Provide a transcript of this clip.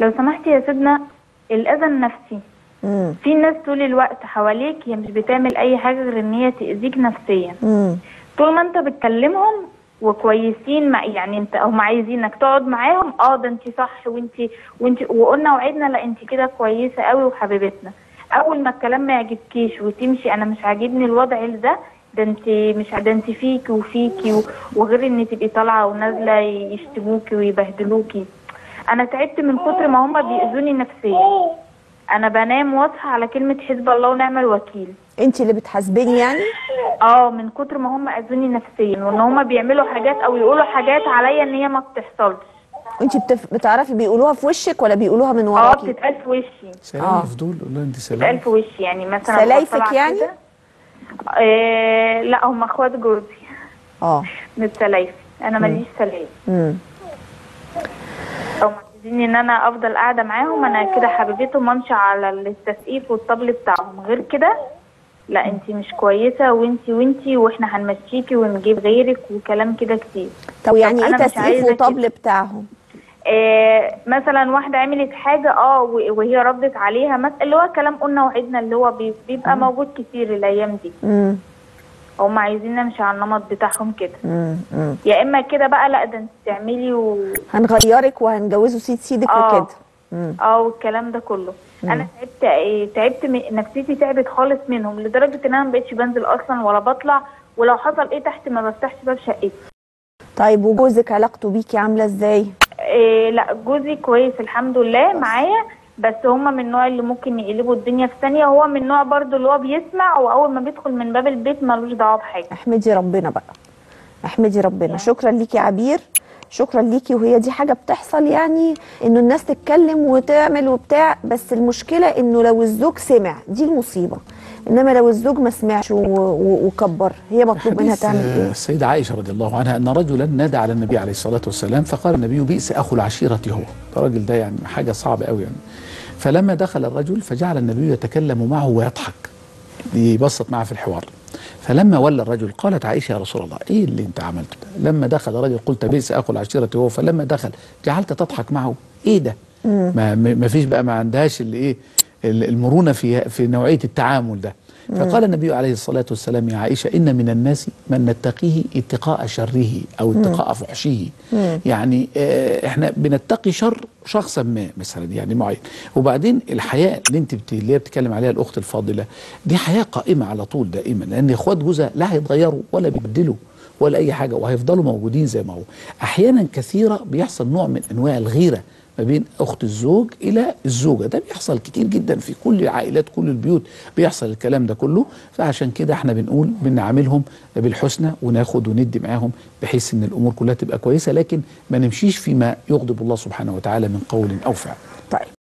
لو سمحتي يا سيدنا الاذى النفسي امم في ناس طول الوقت حواليك هي مش بتعمل اي حاجه غير ان هي تاذيك نفسيا امم طول ما انت بتكلمهم وكويسين مع يعني انت هم عايزينك تقعد معاهم اه ده انت صح وانت وانت وقلنا وعدنا لا انت كده كويسه قوي وحبيبتنا اول ما الكلام ما يعجبكيش وتمشي انا مش عاجبني الوضع ده ده انت مش ده انت فيكي وفيكي و- وغير ان تبقي طالعه ونازله يشتموكي ويبهدلوكي انا تعبت من كتر ما هم بيأذوني نفسيا انا بنام واصحى على كلمه حزب الله ونعم الوكيل انت اللي بتحاسبيني يعني اه من كتر ما هم اذوني نفسيا وان هم بيعملوا حاجات او يقولوا حاجات عليا ان هي ما بتحصلش انت بتف... بتعرفي بيقولوها في وشك ولا بيقولوها من اه وراكي بتتقال في وشي آه. سلايف دول قول لها انت بتتقال سلايف في وشي يعني مثلا سلايفك بطلع يعني؟ كده. آه لا هم اخوات جوزي اه مش سلايف انا ماليش سلايف امم او عايزين ان انا افضل قاعده معاهم انا كده حبيبتهم امشي على التسقيف والطبل بتاعهم غير كده لا انت مش كويسه وانت وانت واحنا هنمشيكي ونجيب غيرك وكلام كده كتير طب يعني ايه أنا مش تسقيف عايزة وطبل بتاعهم آه مثلا واحده عملت حاجه اه و- وهي ردت عليها مثلا اللي هو كلام قلنا وعدنا اللي هو بي- بيبقى موجود كتير الايام دي امم هم عايزين نمشي على النمط بتاعهم كده امم امم يا اما كده بقى لا ده انت تعملي و... هنغيرك وهنجوزه سيد سيدك آه. وكده امم اه والكلام ده كله انا تعبت إيه، تعبت من نفسيتي تعبت خالص منهم لدرجه ان انا ما بقتش بنزل اصلا ولا بطلع ولو حصل ايه تحت ما بفتحش باب شقتي طيب وجوزك علاقته بيكي عامله ازاي إيه لا جوزي كويس الحمد لله معايا بس هما من النوع اللي ممكن يقلبوا الدنيا في ثانيه وهو من النوع برضو اللي هو بيسمع واول ما بيدخل من باب البيت ملوش دعوه بحاجه احمدي ربنا بقى احمدي ربنا شكرا ليكي يا عبير شكرا ليكي وهي دي حاجه بتحصل يعني انه الناس تتكلم وتعمل وبتاع بس المشكله انه لو الزوج سمع دي المصيبه انما لو الزوج ما سمعش و- و- وكبر هي مطلوب منها حديث، تعمل آه، ايه السيدة عائشة رضي الله عنها أن رجلا نادى على النبي عليه الصلاة والسلام فقال النبي بئس أخو العشيرة هو الراجل ده يعني حاجة صعبة قوي يعني فلما دخل الرجل فجعل النبي يتكلم معه ويضحك يبسط معه في الحوار فلما ولى الرجل قالت عائشة يا رسول الله إيه اللي أنت عملته ده لما دخل الرجل قلت بئس أخو العشيرة هو فلما دخل جعلت تضحك معه إيه ده ما ما فيش بقى ما عندهاش اللي إيه المرونة في في نوعية التعامل ده فقال النبي عليه الصلاة والسلام يا عائشة إن من الناس من نتقيه اتقاء شره أو اتقاء فحشه يعني آه، إحنا بنتقي شر شخصا ما مثلا يعني معين وبعدين الحياة اللي انت بت... اللي هي بتتكلم عليها الأخت الفاضلة دي حياة قائمة على طول دائما لأن إخوات جوزها لا هيتغيروا ولا بيبدلوا ولا أي حاجة وهيفضلوا موجودين زي ما هو أحيانا كثيرة بيحصل نوع من أنواع الغيرة ما بين اخت الزوج الى الزوجه ده بيحصل كتير جدا في كل العائلات كل البيوت بيحصل الكلام ده كله فعشان كده احنا بنقول بنعاملهم بالحسنى وناخد وندي معاهم بحيث ان الامور كلها تبقى كويسه لكن ما نمشيش فيما يغضب الله سبحانه وتعالى من قول او فعل طيب